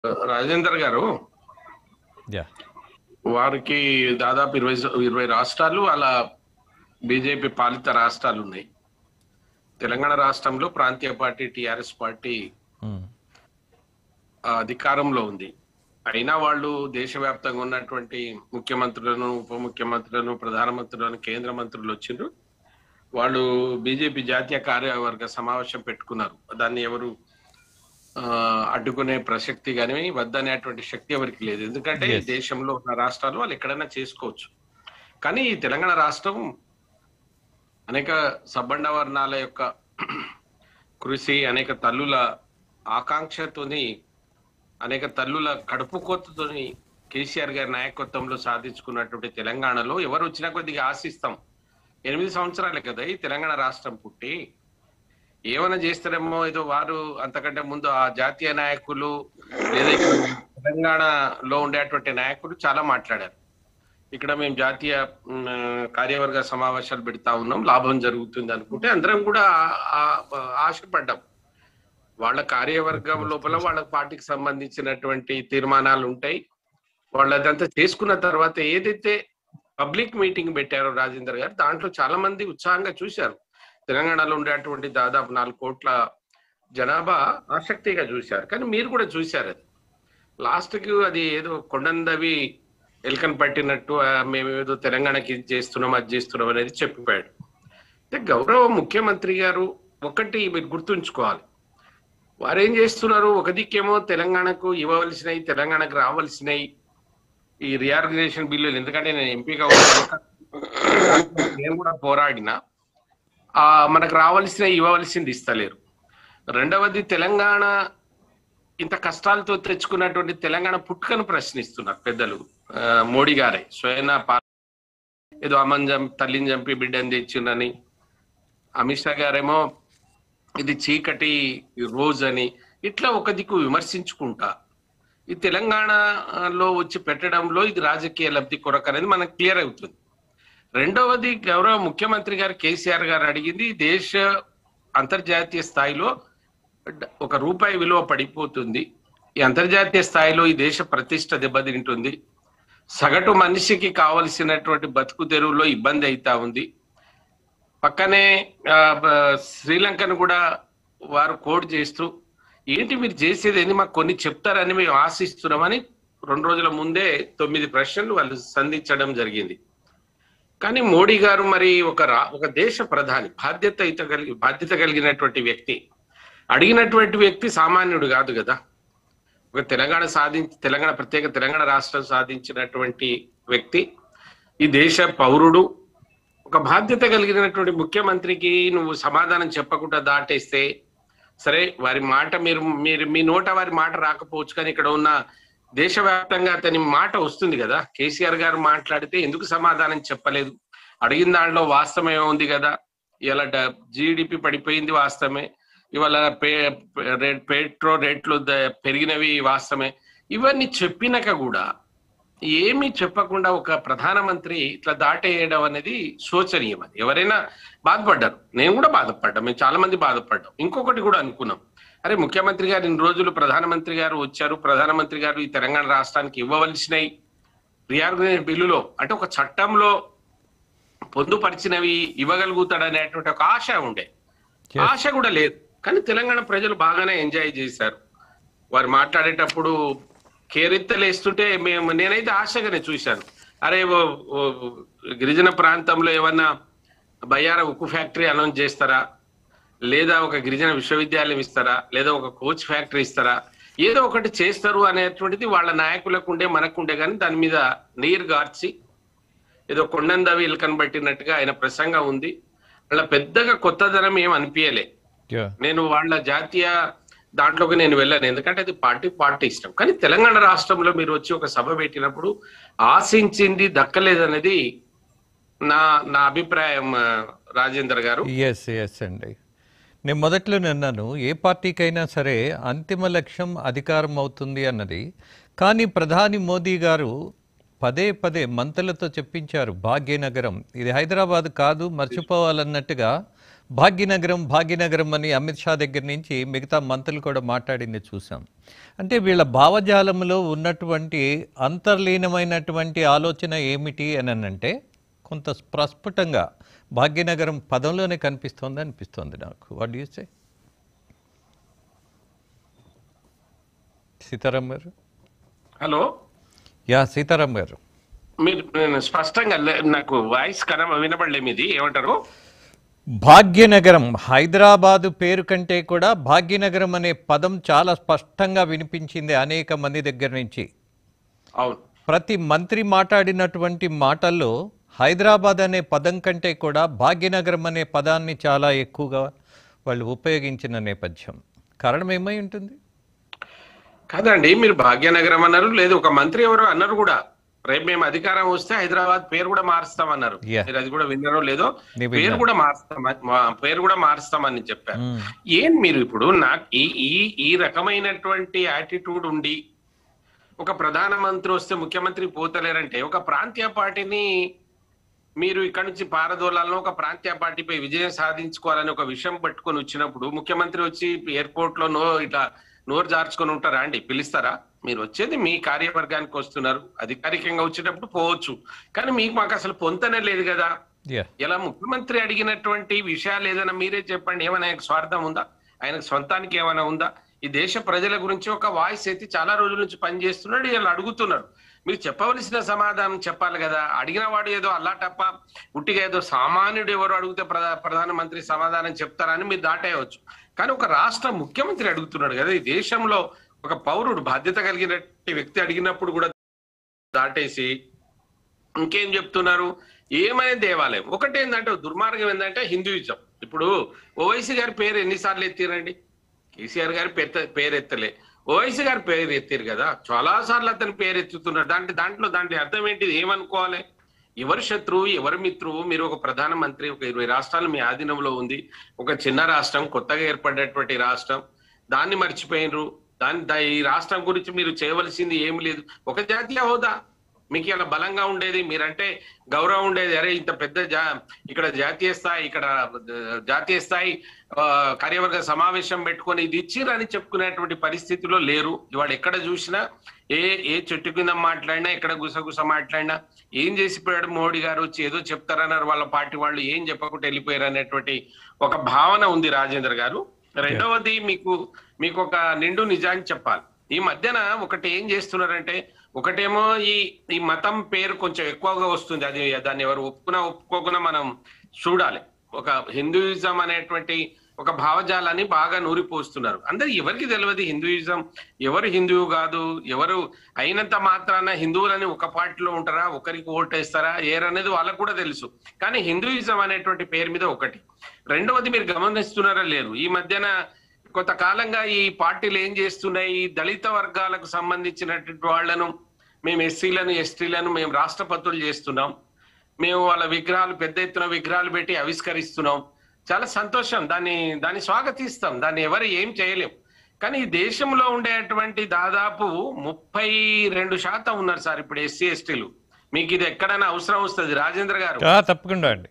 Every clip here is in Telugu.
రాజేందర్ గారు యా వారికి దాదాపు ఇరవై ఇరవై రాష్ట్రాలు అలా బీజేపీ పాలిత రాష్ట్రాలు ఉన్నాయి తెలంగాణ రాష్ట్రంలో ప్రాంతీయ పార్టీ టిఆర్ఎస్ పార్టీ మ్మ్. ఆ, అధికారంలో ఉంది అయినా వాళ్ళు దేశవ్యాప్తంగా ఉన్నటువంటి ముఖ్యమంత్రులను ఉప ముఖ్యమంత్రులను ప్రధానమంత్రులను కేంద్ర మంత్రులు వచ్చిండ్రు వాళ్ళు బీజేపీ జాతీయ కార్యవర్గ సమావేశం పెట్టుకున్నారు దాన్ని ఎవరు ఆ, అడ్డుకునే ప్రసక్తి కానీ వద్దనేటువంటి శక్తి ఎవరికి లేదు ఎందుకంటే ఈ Yes. దేశంలో ఉన్న రాష్ట్రాలు వాళ్ళు ఎక్కడైనా చేసుకోవచ్చు కానీ ఈ తెలంగాణ రాష్ట్రం అనేక సబ్బండ వర్ణాల యొక్క కృషి అనేక తల్లుల ఆకాంక్షతోని అనేక తల్లుల కడుపు కోతతోని కేసీఆర్ గారి నాయకత్వంలో సాధించుకున్నటువంటి తెలంగాణలో ఎవరు వచ్చినా కొద్దిగా ఆశిస్తాం ఎనిమిది సంవత్సరాలే కదా ఈ తెలంగాణ రాష్ట్రం పుట్టి ఏమైనా చేస్తారేమో ఏదో వారు అంతకంటే ముందు ఆ జాతీయ నాయకులు లేదా ఇక్కడ తెలంగాణలో ఉండేటువంటి నాయకులు చాలా మాట్లాడారు ఇక్కడ మేము జాతీయ మ్, కార్యవర్గ సమావేశాలు పెడతా ఉన్నాం లాభం జరుగుతుంది అనుకుంటే అందరం కూడా ఆ- ఆ- ఆశపడ్డాం వాళ్ళ కార్యవర్గం లోపల వాళ్ళ పార్టీకి సంబంధించినటువంటి తీర్మానాలు ఉంటాయి వాళ్ళు అదంతా చేసుకున్న తర్వాత ఏదైతే పబ్లిక్ మీటింగ్ పెట్టారో రాజేందర్ గారు దాంట్లో చాలా మంది ఉత్సాహంగా చూశారు తెలంగాణలో ఉండేటువంటి దాదాపు నాలుగు కోట్ల జనాభా ఆసక్తిగా చూశారు కానీ మీరు కూడా చూశారు అది లాస్ట్ కి అది ఏదో కొండందవి ఎల్కన్ పట్టినట్టు ఆ, మేము ఏదో తెలంగాణకి ఇది చేస్తున్నాం అది చేస్తున్నాం అనేది చెప్పిపోయాడు అంటే గౌరవ ముఖ్యమంత్రి గారు ఒకటి మీరు గుర్తుంచుకోవాలి వారు ఏం చేస్తున్నారు ఒక దిక్కేమో తెలంగాణకు ఇవ్వవలసినవి తెలంగాణకు రావాల్సినవి ఈ రియార్గనైజేషన్ బిల్లులు ఎందుకంటే నేను ఎంపీగా ఉన్నాను నేను కూడా పోరాడినా ఆ మనకు రావాల్సిన ఇవ్వవలసింది ఇస్తలేరు రెండవది తెలంగాణ ఇంత కష్టాలతో తెచ్చుకున్నటువంటి తెలంగాణ పుట్టుకను ప్రశ్నిస్తున్నారు పెద్దలు ఆ, మోడీ గారే స్వయం పా- ఏదో అమ్మని చంపి తల్లిని చంపి బిడ్డని తెచ్చిండని అమిత్ షా గారేమో ఇది చీకటి రోజు అని ఇట్లా ఒక దిక్కు విమర్శించుకుంటా ఈ తెలంగాణలో వచ్చి పెట్టడంలో ఇది రాజకీయ లబ్ధి కొరకు అనేది మనకు క్లియర్ అవుతుంది రెండవది గౌరవ ముఖ్యమంత్రి గారు కేసీఆర్ గారు అడిగింది దేశ అంతర్జాతీయ స్థాయిలో డ- ఒక రూపాయి విలువ పడిపోతుంది ఈ అంతర్జాతీయ స్థాయిలో ఈ దేశ ప్రతిష్ట దెబ్బతింటుంది సగటు మనిషికి కావలసినటువంటి బతుకు తెరువులో ఇబ్బంది అవుతా ఉంది పక్కనే ఆ, బ- శ్రీలంకను కూడా వారు కోడ్ చేస్తూ ఏంటి మీరు చేసేది ఏంటి మాకు కొన్ని చెప్తారని మేము ఆశిస్తున్నామని రెండు రోజుల ముందే తొమ్మిది ప్రశ్నలు వాళ్ళు సంధించడం జరిగింది కానీ మోడీ గారు మరి ఒక రా ఒక దేశ ప్రధాని బాధ్యత ఇత కలిగి బాధ్యత కలిగినటువంటి వ్యక్తి అడిగినటువంటి వ్యక్తి సామాన్యుడు కాదు కదా ఒక తెలంగాణ సాధించి తెలంగాణ ప్రత్యేక తెలంగాణ రాష్ట్రం సాధించినటువంటి వ్యక్తి ఈ దేశ పౌరుడు ఒక బాధ్యత కలిగినటువంటి ముఖ్యమంత్రికి నువ్వు సమాధానం చెప్పకుండా దాటేస్తే సరే వారి మాట మీరు మీరు మీ నోట వారి మాట రాకపోవచ్చు కానీ ఇక్కడ ఉన్న దేశవ్యాప్తంగా అతని మాట వస్తుంది కదా కేసీఆర్ గారు మాట్లాడితే ఎందుకు సమాధానం చెప్పలేదు అడిగిన దాంట్లో వాస్తవమే ఉంది కదా ఇలా జీడిపి పడిపోయింది వాస్తవమే ఇవాళ పే రేట్ పెట్రో రేట్లు ద- పెరిగినవి వాస్తవమే ఇవన్నీ చెప్పినాక కూడా ఏమీ చెప్పకుండా ఒక ప్రధానమంత్రి ఇట్లా దాటేయడం అనేది శోచనీయం అది ఎవరైనా బాధపడ్డారు నేను కూడా బాధపడ్డా మేము చాలా మంది బాధపడ్డాం ఇంకొకటి కూడా అనుకున్నాం అరే ముఖ్యమంత్రి గారు ఇన్ని రోజులు ప్రధానమంత్రి గారు వచ్చారు ప్రధానమంత్రి గారు ఈ తెలంగాణ రాష్ట్రానికి ఇవ్వవలసినవి రియార్గనైజ్ బిల్లులో అంటే ఒక చట్టంలో పొందుపరిచినవి ఇవ్వగలుగుతాడనేటువంటి ఒక ఆశ ఉండే Yes. ఆశ కూడా లేదు కానీ తెలంగాణ ప్రజలు బాగానే ఎంజాయ్ చేశారు వారు మాట్లాడేటప్పుడు కేరెత్తలేస్తుంటే మేము నేనైతే ఆశగానే చూశాను అరే ఓ- ఓ గిరిజన ప్రాంతంలో ఏమన్నా బయ్యార ఉక్కు ఫ్యాక్టరీ అనౌన్స్ చేస్తారా లేదా ఒక గిరిజన విశ్వవిద్యాలయం ఇస్తారా లేదా ఒక కోచ్ ఫ్యాక్టరీ ఇస్తారా ఏదో ఒకటి చేస్తారు అనేటువంటిది వాళ్ళ నాయకులకు ఉండే మనకు ఉండే కానీ దాని మీద నీరు గార్చి ఏదో కొండందవి ఇల్కన్ పట్టినట్టుగా ఆయన ప్రసంగం ఉంది అలా పెద్దగా కొత్తదనం ఏం అనిపించలే యా నేను వాళ్ళ జాతీయ దాంట్లోకి నేను వెళ్ళాను ఎందుకంటే అది పార్టీ పార్టీ ఇష్టం కానీ తెలంగాణ రాష్ట్రంలో మీరు వచ్చి ఒక సభ పెట్టినప్పుడు ఆశించింది దక్కలేదనేది నా నా అభిప్రాయం ఆ, రాజేందర్ గారు ఎస్ ఎస్ అండి నేను మొదట్లోనే అన్నాను ఏ పార్టీకైనా సరే అంతిమ లక్ష్యం అధికారం అవుతుంది అన్నది కానీ ప్రధాని మోదీ గారు పదే పదే మంత్రులతో చెప్పించారు భాగ్యనగరం ఇది హైదరాబాద్ కాదు మర్చిపోవాలన్నట్టుగా భాగ్యనగరం భాగ్యనగరం అని అమిత్ షా దగ్గర నుంచి మిగతా మంత్రులు కూడా మాట్లాడింది చూసాం అంటే వీళ్ళ భావజాలంలో ఉన్నటువంటి అంతర్లీనమైనటువంటి ఆలోచన ఏమిటి అని అంటే కొంత ప్రస్ఫుటంగా భాగ్యనగరం పదంలోనే కనిపిస్తోంది అనిపిస్తోంది నాకు వాట్ యూ సే సీతారాం గారు హలో యా సీతారాం గారు మీరు నేను స్పష్టంగా లే- నాకు వాయిస్ కన వినబడలే మీది ఏమంటారు భాగ్యనగరం హైదరాబాదు పేరు కంటే కూడా భాగ్యనగరం అనే పదం చాలా స్పష్టంగా వినిపించింది అనేక మంది దగ్గర నుంచి అవును ప్రతి మంత్రి మాట్లాడినటువంటి మాటల్లో హైదరాబాద్ అనే పదం కంటే కూడా భాగ్యనగరం అనే పదాన్ని చాలా ఎక్కువగా వాళ్ళు ఉపయోగించిన నేపథ్యం కారణం ఏమై ఉంటుంది కాదండి మీరు భాగ్యనగరం అన్నారు లేదు ఒక మంత్రి ఎవరో అన్నారు కూడా రేపు మేము అధికారం వస్తే హైదరాబాద్ పేరు కూడా మారుస్తామన్నారు Yeah. మీరు అది కూడా విన్నారో లేదో నేను పేరు విన్నాను. కూడా మారుస్తాం మా- పేరు కూడా మారుస్తామని చెప్పారు మ్మ్. ఏం మీరు ఇప్పుడు నాకు ఈ ఈ ఈ రకమైనటువంటి యాటిట్యూడ్ ఉండి ఒక ప్రధానమంత్రి వస్తే ముఖ్యమంత్రి పోతలేరంటే ఒక ప్రాంతీయ పార్టీని మీరు ఇక్కడ నుంచి పారదోలాలను ఒక ప్రాంతీయ పార్టీపై విజయం సాధించుకోవాలని ఒక విషయం పట్టుకొని వచ్చినప్పుడు ముఖ్యమంత్రి వచ్చి ఎయిర్పోర్ట్ లో నో ఇట్లా నోరు జార్చుకొని ఉంటారా అండి పిలుస్తారా మీరు వచ్చేది మీ కార్యవర్గానికి వస్తున్నారు అధికారికంగా వచ్చేటప్పుడు పోవచ్చు కానీ మీకు మాకు అసలు పొంతనే లేదు కదా యా ఇలా ముఖ్యమంత్రి అడిగినటువంటి విషయాలు ఏదైనా మీరే చెప్పండి ఏమైనా ఆయనకు స్వార్థం ఉందా ఆయనకు సొంతానికి ఏమైనా ఉందా ఈ దేశ ప్రజల గురించి ఒక వాయిస్ ఎత్తి చాలా రోజుల నుంచి పనిచేస్తున్నాడు వీళ్ళు అడుగుతున్నారు మీరు చెప్పవలసిన సమాధానం చెప్పాలి కదా అడిగిన వాడు ఏదో అల్లాటప్ప ఉట్టిగా ఏదో సామాన్యుడు ఎవరు అడిగితే ప్రధా ప్రధానమంత్రి సమాధానం చెప్తారని మీరు దాటేయవచ్చు కానీ ఒక రాష్ట్ర ముఖ్యమంత్రి అడుగుతున్నాడు కదా ఈ దేశంలో ఒక పౌరుడు బాధ్యత కలిగిన వ్యక్తి అడిగినప్పుడు కూడా దాటేసి ఇంకేం చెప్తున్నారు ఏమైనా దేవాలయం ఒకటి ఏంటంటే దుర్మార్గం ఏంటంటే హిందూయిజం ఇప్పుడు ఓవైసీ గారి పేరు ఎన్నిసార్లు ఎత్తిరండి కేసీఆర్ గారి పెద్ద పేరు ఎత్తలే ఓవైసీ గారి పేరు ఎత్తారు కదా చాలా సార్లు అతని పేరు ఎత్తుతున్నారు దాంట్లో దాంట్లో దాంట్లో అర్థం ఏంటిది ఏమనుకోవాలి ఎవరు శత్రువు ఎవరు మిత్రువు మీరు ఒక ప్రధానమంత్రి ఒక ఇరవై రాష్ట్రాలు మీ ఆధీనంలో ఉంది ఒక చిన్న రాష్ట్రం కొత్తగా ఏర్పడేటువంటి రాష్ట్రం దాన్ని మర్చిపోయినరు దాని దా- ఈ రాష్ట్రం గురించి మీరు చేయవలసింది ఏమి లేదు ఒక జాతీయ హోదా మీకు ఇలా బలంగా ఉండేది మీరంటే గౌరవం ఉండేది అరే ఇంత పెద్ద జా ఇక్కడ జాతీయ స్థాయి ఇక్కడ ఆ, జాతీయ స్థాయి ఆ, కార్యవర్గ సమావేశం పెట్టుకొని ఇది ఇచ్చిరని చెప్పుకునేటువంటి పరిస్థితిలో లేరు ఇవాళ ఎక్కడ చూసినా ఏ ఏ చెట్టు కింద మాట్లాడినా ఎక్కడ గుసగుస మాట్లాడినా ఏం చేసిపోయాడు మోడీ గారు వచ్చి ఏదో చెప్తారన్నారు వాళ్ళ పార్టీ వాళ్ళు ఏం చెప్పకుండా వెళ్ళిపోయారు అనేటువంటి ఒక భావన ఉంది రాజేంద్ర గారు రెండవది మీకు మీకు ఒక నిండు నిజాన్ని చెప్పాలి ఈ మధ్యన ఒకటి ఏం చేస్తున్నారంటే ఒకటేమో ఈ ఈ మతం పేరు కొంచెం ఎక్కువగా వస్తుంది అది దాన్ని ఎవరు ఒప్పుకున్నా ఒప్పుకోకున్నా మనం చూడాలి ఒక హిందూయిజం అనేటువంటి ఒక భావజాలాన్ని బాగా నూరిపోస్తున్నారు అందరు ఎవరికి తెలియదు హిందూయిజం ఎవరు హిందువు కాదు ఎవరు అయినంత మాత్రాన హిందువులని ఒక పార్టీలో ఉంటారా ఒకరికి ఓటేస్తారా ఏరనేది వాళ్ళకు కూడా తెలుసు కానీ హిందూయిజం అనేటువంటి పేరు మీద ఒకటి రెండవది మీరు గమనిస్తున్నారా లేరు ఈ మధ్యన కొంతకాలంగా ఈ పార్టీలు ఏం చేస్తున్నాయి ఈ దళిత వర్గాలకు సంబంధించినటువంటి వాళ్ళను మేము ఎస్సీలను ఎస్టీలను మేము రాష్ట్రపతులు చేస్తున్నాం మేము వాళ్ళ విగ్రహాలు పెద్ద ఎత్తున విగ్రహాలు పెట్టి ఆవిష్కరిస్తున్నాం చాలా సంతోషం దాన్ని దాన్ని స్వాగతిస్తాం దాన్ని ఎవరు ఏం చేయలేం కానీ ఈ దేశంలో ఉండేటువంటి దాదాపు ముప్పై రెండు శాతం ఉన్నారు సార్ ఇప్పుడు ఎస్సీ ఎస్టీలు మీకు ఇది ఎక్కడైనా అవసరం వస్తుంది రాజేంద్ర గారు ఆ, తప్పకుండా అండి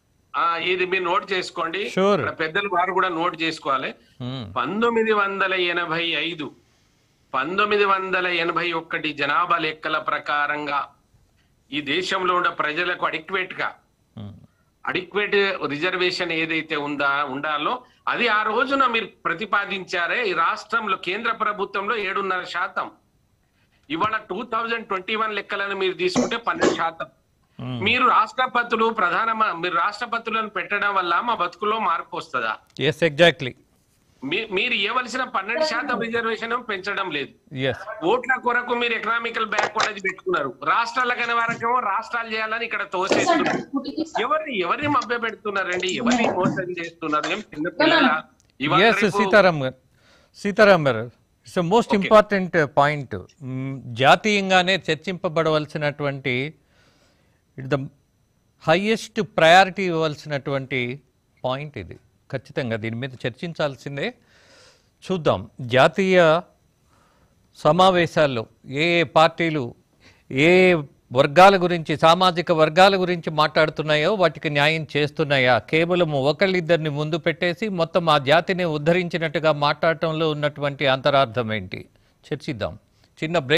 ఆ ఇది మీరు నోట్ చేసుకోండి Sure. ఇక్కడ పెద్దలు వారు కూడా నోట్ చేసుకోవాలి మ్మ్. పంతొమ్మిది వందల ఎనభై ఐదు పంతొమ్మిది వందల ఎనభై ఒకటి జనాభా లెక్కల ప్రకారంగా ఈ దేశంలో ఉన్న ప్రజలకు అడిక్వేట్ గా మ్మ్. అడిక్వేట్ రిజర్వేషన్ ఏదైతే ఉందా ఉండాలో అది ఆ రోజున మీరు ప్రతిపాదించారే ఈ రాష్ట్రంలో కేంద్ర ప్రభుత్వంలో ఏడున్నర శాతం ఇవాళ టూ థౌజండ్ ట్వంటీ వన్ లెక్కలను మీరు తీసుకుంటే పన్నెండు శాతం మ్మ్. మీరు రాష్ట్రపతులు ప్రధాన మీరు రాష్ట్రపతులను పెట్టడం వల్ల మా బతుకులో మార్పు వస్తుందా ఎస్ ఎగ్జాక్ట్లీ మీ- మీరు ఇవ్వవలసిన పన్నెండు శాతం రిజర్వేషన్ పెంచడం లేదు ఎస్ ఓట్ల కొరకు మీరు ఎకనామికల్ బ్యాక్వర్డ్ అది పెట్టుకున్నారు రాష్ట్రాల కనే వరకేమో రాష్ట్రాలు చేయాలని ఇక్కడ తోసేస్తున్నారు ఎవరిని ఎవరిని మభ్య పెడుతున్నారండి ఎవరిని మోసం చేస్తున్నారు ఏం చిన్న పిల్లల ఇవాళ ఎస్ రేపు- సీతారాం గారు సీతారాం గారు it's most Okay. Important point జాతీయంగానే చర్చింపబడవలసినటువంటి ఇట్ ద హయ్యెస్ట్ ప్రయారిటీ ఇవ్వాల్సినటువంటి పాయింట్ ఇది ఖచ్చితంగా దీని మీద చర్చించాల్సిందే చూద్దాం జాతీయ సమావేశాల్లో ఏ ఏ పార్టీలు ఏ వర్గాల గురించి సామాజిక వర్గాల గురించి మాట్లాడుతున్నాయో వాటికి న్యాయం చేస్తున్నాయా కేవలం ఒకళ్ళిద్దరిని ముందు పెట్టేసి మొత్తం ఆ జాతిని ఉద్ధరించినట్టుగా మాట్లాడటంలో ఉన్నటువంటి అంతరార్థం ఏంటి చర్చిద్దాం చిన్న బ్రేక్